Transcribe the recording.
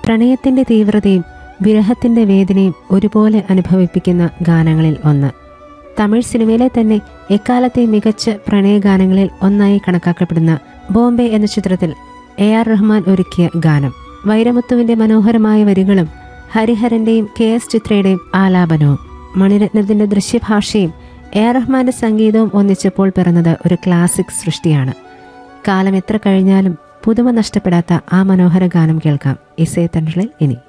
പ്രണയത്തിന്റെ തീവ്രതയും വിരഹത്തിന്റെ വേദനയും ഒരുപോലെ അനുഭവിപ്പിക്കുന്ന ഗാനങ്ങളിൽ ഒന്ന് തമിഴ് സിനിമയിലെ തന്നെ എക്കാലത്തെ മികച്ച പ്രണയഗാനങ്ങളിൽ ഒന്നായി കണക്കാക്കപ്പെടുന്ന ബോംബെ എന്ന ചിത്രത്തിൽ എ ആർ റഹ്മാൻ ഒരുക്കിയ ഗാനം വൈരമുത്തുവിന്റെ മനോഹരമായ വരികളും ഹരിഹരന്റെയും കെ എസ് ചിത്രയുടെയും ആലാപനവും മണിരത്നത്തിന്റെ ദൃശ്യഭാഷയും എ ആർ റഹ്മാന്റെ സംഗീതവും ഒന്നിച്ചപ്പോൾ പിറന്നത് ഒരു ക്ലാസിക് സൃഷ്ടിയാണ് കാലം എത്ര കഴിഞ്ഞാലും പുതുമ നഷ്ടപ്പെടാത്ത ആ മനോഹര ഗാനം കേൾക്കാം ഇസേ തണ്ടലിൽ ഇനി